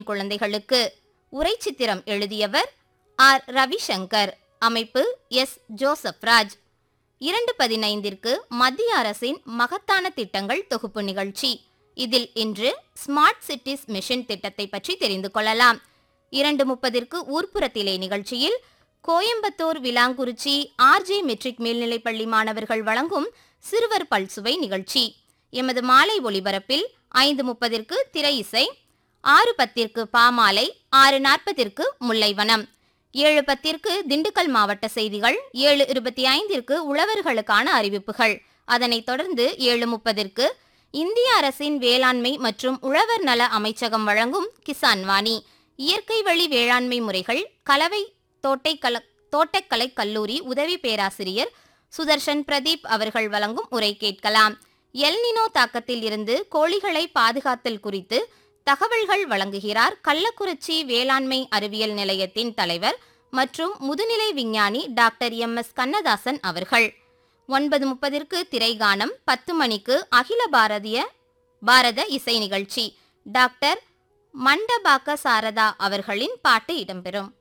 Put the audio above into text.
குழந்தைகளுக்கு உரைச்சித்திரம் எழுதியவர் ஆர் ரவிசங்கர் அமைப்பு எஸ் ஜோசப் ராஜ் இரண்டு பதினைந்திற்கு மத்திய அரசின் மகத்தான திட்டங்கள் தொகுப்பு நிகழ்ச்சி இதில் இன்று ஸ்மார்ட் சிட்டிஸ் மிஷன் திட்டத்தை பற்றி தெரிந்து கொள்ளலாம் இரண்டு முப்பதிற்கு ஊர்ப்புறத்திலே நிகழ்ச்சியில் கோயம்புத்தூர் விலாங்குறிச்சி ஆர்ஜே மெட்ரிக் மேல்நிலைப்பள்ளி மாணவர்கள் வழங்கும் சிறுவர் பல்சுவை நிகழ்ச்சி எமது மாலை ஒளிபரப்பில் ஐந்து முப்பதிற்கு திரை இசை ஆறு பத்திற்கு பாமாலை ஆறு நாற்பதிற்கு முல்லைவனம் ஏழு பத்திற்கு திண்டுக்கல் மாவட்ட செய்திகள் ஏழு இருபத்தி ஐந்திற்கு உழவர்களுக்கான அறிவிப்புகள் அதனைத் தொடர்ந்து ஏழு முப்பதிற்கு இந்திய அரசின் வேளாண்மை மற்றும் உழவர் நல அமைச்சகம் வழங்கும் கிசான் வாணி இயற்கை வழி வேளாண்மை முறைகள் கலவை தோட்டைக்கல தோட்டக்கலை கல்லூரி உதவி பேராசிரியர் சுதர்ஷன் பிரதீப் அவர்கள் வழங்கும் உரை கேட்கலாம் எல்னினோ தாக்கத்தில் இருந்து கோழிகளை பாதுகாத்தல் குறித்து தகவல்கள் வழங்குகிறார் கள்ளக்குறிச்சி வேளாண்மை அறிவியல் நிலையத்தின் தலைவர் மற்றும் முதுநிலை விஞ்ஞானி டாக்டர் எம் எஸ் கண்ணதாசன் அவர்கள் ஒன்பது முப்பதிற்கு திரைகானம் பத்து மணிக்கு அகில பாரதிய பாரத இசை நிகழ்ச்சி டாக்டர் மண்டபாக்க சாரதா அவர்களின் பாட்டு இடம்பெறும்